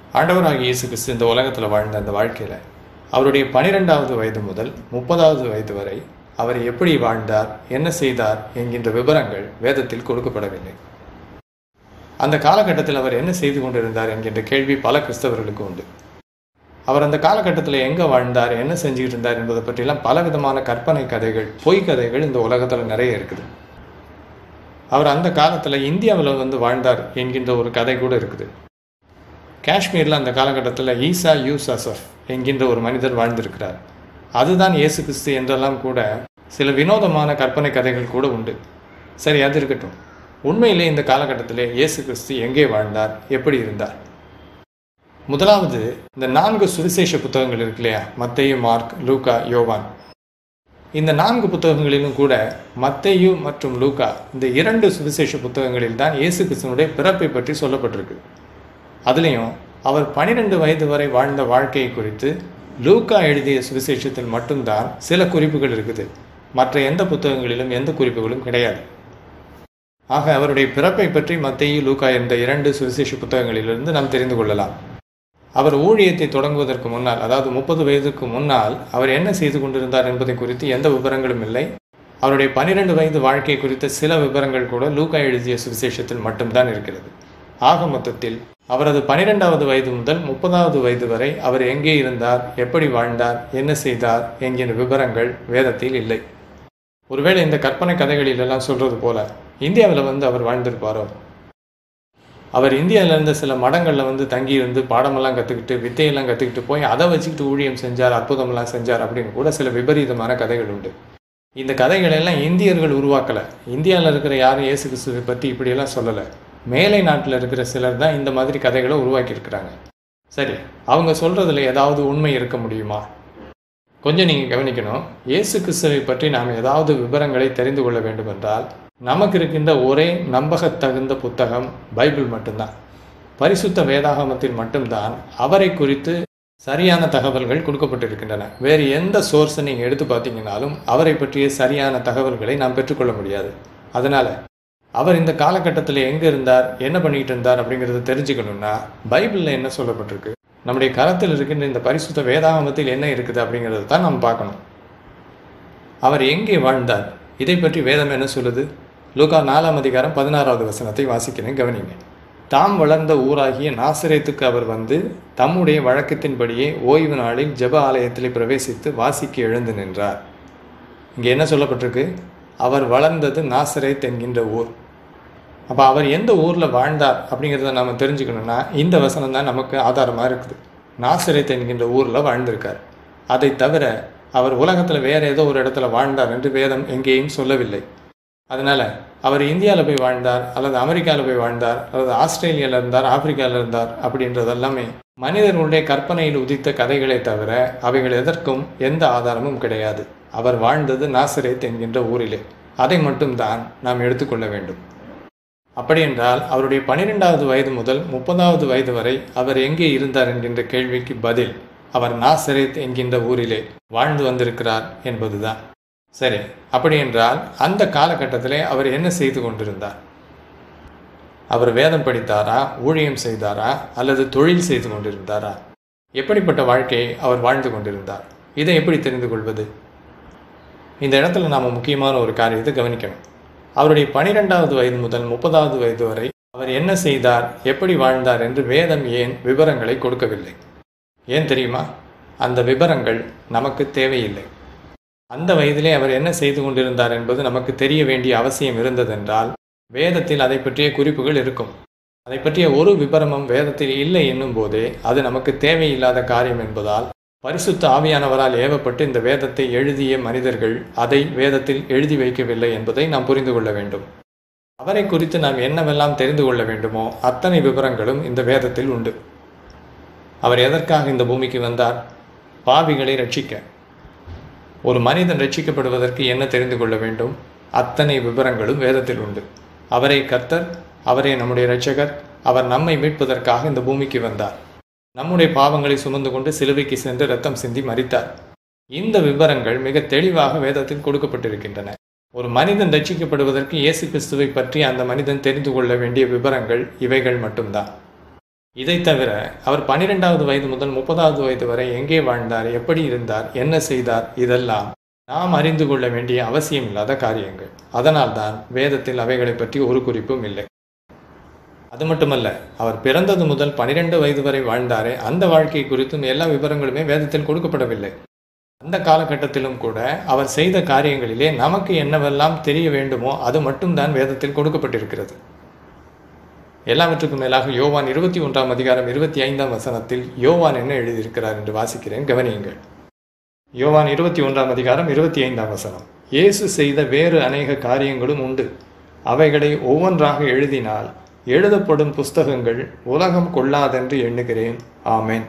ஆண்டவராகிய இயேசு கிறிஸ்து இந்த உலகத்தில் வாழ்ந்த அந்த வாழ்க்கையில் அவருடைய பனிரெண்டாவது வயது முதல் முப்பதாவது வயது வரை அவர் எப்படி வாழ்ந்தார் என்ன செய்தார் என்கின்ற விவரங்கள் வேதத்தில் கொடுக்கப்படவில்லை அந்த காலகட்டத்தில் அவர் என்ன செய்து கொண்டிருந்தார் என்கின்ற கேள்வி பல கிறிஸ்தவர்களுக்கு உண்டு அவர் அந்த காலகட்டத்தில் எங்கே வாழ்ந்தார் என்ன செஞ்சுக்கிட்டு இருந்தார் என்பதை பற்றியெல்லாம் பலவிதமான கற்பனை கதைகள் பொய் கதைகள் இந்த உலகத்தில் நிறைய இருக்குது அவர் அந்த காலத்தில் இந்தியாவில் வந்து வாழ்ந்தார் என்கின்ற ஒரு கதை கூட இருக்குது காஷ்மீரில் அந்த காலகட்டத்தில் ஈசா யூஸ் அசஃப் என்கின்ற ஒரு மனிதர் வாழ்ந்திருக்கிறார் அதுதான் இயேசு கிறிஸ்து என்றெல்லாம் கூட சில வினோதமான கற்பனை கதைகள் கூட உண்டு சரி அது இருக்கட்டும் உண்மையிலே இந்த காலகட்டத்திலே இயேசு கிறிஸ்து எங்கே வாழ்ந்தார் எப்படி இருந்தார் முதலாவது இந்த நான்கு சுவிசேஷ புத்தகங்கள் இருக்கு இல்லையா மத்தேயு மார்க் லூகா யோவான் இந்த நான்கு புத்தகங்களிலும் கூட மத்தேயு மற்றும் லூகா இந்த இரண்டு சுவிசேஷ புத்தகங்களில் தான் இயேசு கிறிஸ்துவனுடைய பிறப்பை பற்றி சொல்லப்பட்டிருக்கு அதுலேயும் அவர் பனிரெண்டு வயது வரை வாழ்ந்த வாழ்க்கையை குறித்து லூக்கா எழுதிய சுவிசேஷத்தில் மட்டும்தான் சில குறிப்புகள் இருக்குது மற்ற எந்த புத்தகங்களிலும் எந்த குறிப்புகளும் கிடையாது ஆக அவருடைய பிறப்பை பற்றி மத்தேயு லூக்கா என்ற இரண்டு சுவிசேஷ புத்தகங்களிலிருந்து நாம் தெரிந்து கொள்ளலாம் அவர் ஊழியத்தை தொடங்குவதற்கு முன்னால் அதாவது முப்பது வயதுக்கு முன்னால் அவர் என்ன செய்து கொண்டிருந்தார் என்பதை குறித்து எந்த விவரங்களும் இல்லை அவருடைய பனிரெண்டு வயது வாழ்க்கை குறித்த சில விவரங்கள் கூட லூக்கா எழுதிய சுவிசேஷத்தில் மட்டும்தான் இருக்கிறது ஆக மொத்தத்தில் அவரது பனிரெண்டாவது வயது முதல் முப்பதாவது வயது வரை அவர் எங்கே இருந்தார் எப்படி வாழ்ந்தார் என்ன செய்தார் என்கிற விவரங்கள் வேதத்தில் இல்லை ஒருவேளை இந்த கற்பனை கதைகளிலெல்லாம் சொல்றது போல இந்தியாவில் வந்து அவர் வாழ்ந்திருப்பாரோ அவர் இந்தியாவில் இருந்த சில மடங்களில் வந்து தங்கி இருந்து பாடமெல்லாம் கற்றுக்கிட்டு வித்தையெல்லாம் கற்றுக்கிட்டு போய் அதை வச்சுக்கிட்டு ஊழியம் செஞ்சார் அற்புதமெல்லாம் செஞ்சார் அப்படின்னு கூட சில விபரீதமான கதைகள் உண்டு இந்த கதைகளெல்லாம் இந்தியர்கள் உருவாக்கலை இந்தியாவில் இருக்கிற யாரும் இயேசு கிறிஸ்துவை பற்றி இப்படியெல்லாம் சொல்லலை மேலை நாட்டில் இருக்கிற சிலர் தான் இந்த மாதிரி கதைகளை உருவாக்கியிருக்கிறாங்க சரி அவங்க சொல்கிறதுல ஏதாவது உண்மை இருக்க முடியுமா கொஞ்சம் நீங்கள் கவனிக்கணும் இயேசு கிறிஸ்துவை பற்றி நாம் ஏதாவது விவரங்களை தெரிந்து கொள்ள வேண்டும் என்றால் நமக்கு இருக்கின்ற ஒரே நம்பகத்தகுந்த புத்தகம் பைபிள் மட்டும்தான் பரிசுத்த வேதாகமத்தில் மட்டும்தான் அவரை குறித்து சரியான தகவல்கள் கொடுக்கப்பட்டிருக்கின்றன வேறு எந்த சோர்ஸை நீங்கள் எடுத்து பார்த்தீங்கன்னாலும் அவரை பற்றிய சரியான தகவல்களை நாம் பெற்றுக்கொள்ள முடியாது அதனால் அவர் இந்த காலகட்டத்தில் எங்கே இருந்தார் என்ன பண்ணிக்கிட்டு இருந்தார் அப்படிங்கிறத தெரிஞ்சுக்கணும்னா பைபிளில் என்ன சொல்லப்பட்டிருக்கு நம்முடைய கரத்தில் இருக்கின்ற இந்த பரிசுத்த வேதாகமத்தில் என்ன இருக்குது அப்படிங்கிறத தான் நாம் பார்க்கணும் அவர் எங்கே வாழ்ந்தார் இதை பற்றி வேதம் என்ன சொல்லுது லூகா நாலாம் அதிகாரம் பதினாறாவது வசனத்தை வாசிக்கிறேன் கவனிங்க தாம் வளர்ந்த ஊராகிய நாசிரியத்துக்கு அவர் வந்து தம்முடைய வழக்கத்தின்படியே ஓய்வு நாளில் ஜெப ஆலயத்தில் பிரவேசித்து வாசிக்க எழுந்து நின்றார் இங்கே என்ன சொல்லப்பட்டிருக்கு அவர் வளர்ந்தது நாசரேத் என்கின்ற ஊர் அப்போ அவர் எந்த ஊரில் வாழ்ந்தார் அப்படிங்கிறத நம்ம தெரிஞ்சுக்கணும்னா இந்த வசனம் தான் நமக்கு ஆதாரமாக இருக்குது நாசரேத் என்கின்ற ஊரில் வாழ்ந்திருக்கார் அதை தவிர அவர் உலகத்தில் வேறு ஏதோ ஒரு இடத்துல வாழ்ந்தார் என்று வேதம் எங்கேயும் சொல்லவில்லை அதனால் அவர் இந்தியாவில் போய் வாழ்ந்தார் அல்லது அமெரிக்காவில் போய் வாழ்ந்தார் அல்லது ஆஸ்திரேலியாவில் இருந்தார் ஆப்பிரிக்காவில் இருந்தார் அப்படின்றது எல்லாமே மனிதர்களுடைய கற்பனையில் உதித்த கதைகளே தவிர அவைகள் எதற்கும் எந்த ஆதாரமும் கிடையாது அவர் வாழ்ந்தது நாசரேத் என்கின்ற ஊரிலே அதை மட்டும்தான் நாம் எடுத்துக்கொள்ள வேண்டும் அப்படியென்றால் அவருடைய பனிரெண்டாவது வயது முதல் முப்பதாவது வயது வரை அவர் எங்கே இருந்தார் என்கின்ற கேள்விக்கு பதில் அவர் நாசரேத் என்கின்ற ஊரிலே வாழ்ந்து வந்திருக்கிறார் என்பதுதான் சரி அப்படியென்றால் அந்த காலகட்டத்திலே அவர் என்ன செய்து கொண்டிருந்தார் அவர் வேதம் படித்தாரா ஊழியம் செய்தாரா அல்லது தொழில் செய்து கொண்டிருந்தாரா எப்படிப்பட்ட வாழ்க்கையை அவர் வாழ்ந்து கொண்டிருந்தார் இதை எப்படி தெரிந்து கொள்வது இந்த இடத்துல நாம் முக்கியமான ஒரு காரியத்தை கவனிக்கணும் அவருடைய பனிரெண்டாவது வயது முதல் முப்பதாவது வயது வரை அவர் என்ன செய்தார் எப்படி வாழ்ந்தார் என்று வேதம் ஏன் விவரங்களை கொடுக்கவில்லை ஏன் தெரியுமா அந்த விவரங்கள் நமக்கு தேவையில்லை அந்த வயதிலே அவர் என்ன செய்து கொண்டிருந்தார் என்பது நமக்கு தெரிய வேண்டிய அவசியம் இருந்ததென்றால் வேதத்தில் அதை பற்றிய குறிப்புகள் இருக்கும் அதை பற்றிய ஒரு விபரமும் வேதத்தில் இல்லை என்னும் போதே அது நமக்கு தேவையில்லாத காரியம் என்பதால் பரிசுத்த ஆவியானவரால் ஏவப்பட்டு இந்த வேதத்தை எழுதிய மனிதர்கள் அதை வேதத்தில் எழுதி வைக்கவில்லை என்பதை நாம் புரிந்து கொள்ள வேண்டும் அவரை குறித்து நாம் என்னவெல்லாம் தெரிந்து கொள்ள வேண்டுமோ அத்தனை விவரங்களும் இந்த வேதத்தில் உண்டு அவர் எதற்காக இந்த பூமிக்கு வந்தார் பாவிகளை ரட்சிக்க ஒரு மனிதன் ரட்சிக்கப்படுவதற்கு என்ன தெரிந்து கொள்ள வேண்டும் அத்தனை விவரங்களும் வேதத்தில் உண்டு அவரை கர்த்தர் அவரே நம்முடைய இரட்சகர் அவர் நம்மை மீட்பதற்காக இந்த பூமிக்கு வந்தார் நம்முடைய பாவங்களை சுமந்து கொண்டு சிலுவைக்கு சென்று ரத்தம் சிந்தி மறித்தார் இந்த விவரங்கள் மிக தெளிவாக வேதத்தில் கொடுக்கப்பட்டிருக்கின்றன ஒரு மனிதன் ரட்சிக்கப்படுவதற்கு இயேசு கிறிஸ்துவை பற்றி அந்த மனிதன் தெரிந்து கொள்ள வேண்டிய விவரங்கள் இவைகள் மட்டும்தான் இதை தவிர அவர் பனிரெண்டாவது வயது முதல் முப்பதாவது வயது வரை எங்கே வாழ்ந்தார் எப்படி இருந்தார் என்ன செய்தார் இதெல்லாம் நாம் அறிந்து கொள்ள வேண்டிய அவசியம் இல்லாத காரியங்கள் அதனால்தான் வேதத்தில் அவைகளை பற்றி ஒரு குறிப்பும் இல்லை அது மட்டுமல்ல அவர் பிறந்தது முதல் பனிரெண்டு வயது வரை வாழ்ந்தாரே அந்த வாழ்க்கை குறித்தும் எல்லா விவரங்களுமே வேதத்தில் கொடுக்கப்படவில்லை அந்த காலகட்டத்திலும் கூட அவர் செய்த காரியங்களிலே நமக்கு என்னவெல்லாம் தெரிய வேண்டுமோ அது மட்டும்தான் வேதத்தில் கொடுக்கப்பட்டிருக்கிறது எல்லாவற்றுக்கும் மேலாக யோவான் இருபத்தி ஒன்றாம் அதிகாரம் இருபத்தி ஐந்தாம் வசனத்தில் யோவான் என்ன எழுதியிருக்கிறார் என்று வாசிக்கிறேன் கவனியுங்கள் யோவான் இருபத்தி ஒன்றாம் அதிகாரம் இருபத்தி ஐந்தாம் வசனம் இயேசு செய்த வேறு அநேக காரியங்களும் உண்டு அவைகளை ஒவ்வொன்றாக எழுதினால் எழுதப்படும் புஸ்தகங்கள் உலகம் கொள்ளாதென்று எண்ணுகிறேன் ஆமேன்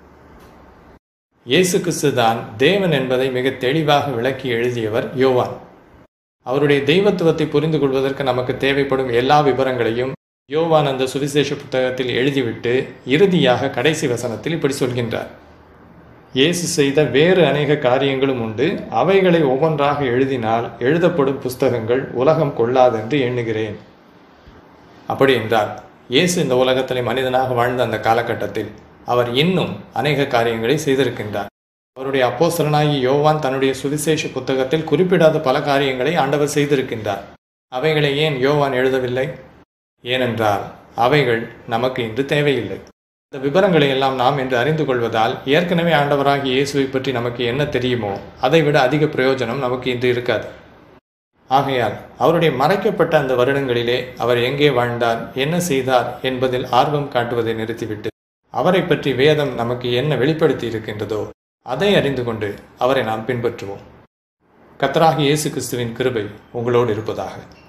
இயேசு கிறிஸ்து தான் தேவன் என்பதை மிக தெளிவாக விளக்கி எழுதியவர் யோவான் அவருடைய தெய்வத்துவத்தை புரிந்து கொள்வதற்கு நமக்கு தேவைப்படும் எல்லா விவரங்களையும் யோவான் அந்த சுவிசேஷ புத்தகத்தில் எழுதிவிட்டு இறுதியாக கடைசி வசனத்தில் இப்படி சொல்கின்றார் இயேசு செய்த வேறு அநேக காரியங்களும் உண்டு அவைகளை ஒவ்வொன்றாக எழுதினால் எழுதப்படும் புஸ்தகங்கள் உலகம் கொள்ளாதென்று எண்ணுகிறேன் அப்படி என்றால் இயேசு இந்த உலகத்தில் மனிதனாக வாழ்ந்த அந்த காலகட்டத்தில் அவர் இன்னும் அநேக காரியங்களை செய்திருக்கின்றார் அவருடைய அப்போஸ்தலனாகி யோவான் தன்னுடைய சுவிசேஷ புத்தகத்தில் குறிப்பிடாத பல காரியங்களை ஆண்டவர் செய்திருக்கின்றார் அவைகளை ஏன் யோவான் எழுதவில்லை ஏனென்றால் அவைகள் நமக்கு இன்று தேவையில்லை இந்த விவரங்களை எல்லாம் நாம் இன்று அறிந்து கொள்வதால் ஏற்கனவே ஆண்டவராகி இயேசுவை பற்றி நமக்கு என்ன தெரியுமோ அதை விட அதிக பிரயோஜனம் நமக்கு இன்று இருக்காது ஆகையால் அவருடைய மறைக்கப்பட்ட அந்த வருடங்களிலே அவர் எங்கே வாழ்ந்தார் என்ன செய்தார் என்பதில் ஆர்வம் காட்டுவதை நிறுத்திவிட்டு அவரை பற்றி வேதம் நமக்கு என்ன வெளிப்படுத்தி இருக்கின்றதோ அதை அறிந்து கொண்டு அவரை நாம் பின்பற்றுவோம் கத்தராகி இயேசு கிறிஸ்துவின் கிருபை உங்களோடு இருப்பதாக